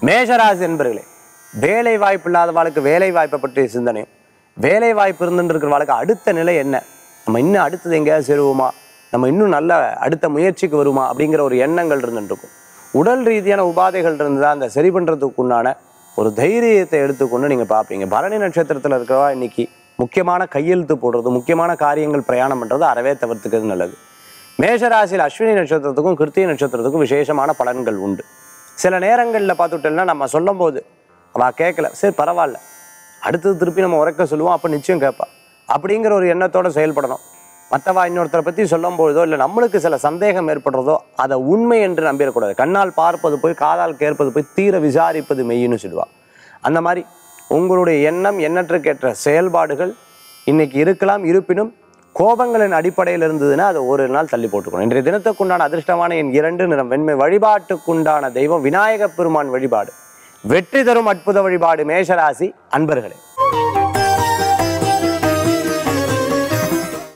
மேஷராசி என்பர்களே வேலை வாய்ப்பு இல்லாதவாளுக்கு வேலை வாய்ப்பை பற்றிய சிந்தனையும் வேலை வாய்ப்பு இருந்துட்டு இருக்கிறவாளுக்கு அடுத்த நிலை என்ன நம்ம இன்னும் அடுத்தது எங்கேயாவது சேருவோமா நம்ம இன்னும் நல்ல அடுத்த முயற்சிக்கு வருமா அப்படிங்கிற ஒரு எண்ணங்கள் இருந்துட்டு இருக்கும் உடல் ரீதியான உபாதைகள் இருந்தால் அந்த சரி பண்ணுறதுக்கு உண்டான ஒரு தைரியத்தை எடுத்துக்கொண்டு நீங்கள் பார்ப்பீங்க பரணி நட்சத்திரத்தில் இருக்கிறவா இன்னைக்கு முக்கியமான கையெழுத்து போடுறது முக்கியமான காரியங்கள் பிரயாணம் பண்ணுறது அறவே தவிர்த்துக்கிறது நல்லது மேஷராசியில் அஸ்வினி நட்சத்திரத்துக்கும் கிருத்திகை நட்சத்திரத்துக்கும் விசேஷமான பலன்கள் உண்டு சில நேரங்களில் பார்த்துட்டோம்னா நம்ம சொல்லும்போது அவள் கேட்கல சரி பரவாயில்ல அடுத்தது திருப்பி நம்ம உரைக்க சொல்லுவோம் அப்போ நிச்சயம் கேட்பா அப்படிங்கிற ஒரு எண்ணத்தோட செயல்படணும் மற்றவா இன்னொருத்தரை பற்றி சொல்லும்போதோ இல்லை நம்மளுக்கு சில சந்தேகம் ஏற்படுறதோ அதை உண்மை என்று நம்பிடக்கூடாது கண்ணால் பார்ப்பது போய் காதால் கேட்பது போய் தீர விசாரிப்பது மெய்ன்னு சொல்லுவா அந்த மாதிரி உங்களுடைய எண்ணம் எண்ணற்றுக்கேற்ற செயல்பாடுகள் இன்னைக்கு இருக்கலாம் இருப்பினும் கோபங்களின் அடிப்படையில் இருந்ததுன்னா அதை ஒரு நாள் தள்ளி போட்டுக்கணும் இன்றைய தினத்துக்குண்டான அதிர்ஷ்டமான என் இரண்டு நிறம் வெண்மை வழிபாட்டுக்குண்டான தெய்வம் விநாயகப் பெருமான் வழிபாடு வெற்றி தரும் அற்புத வழிபாடு மேஷராசி அன்பர்களே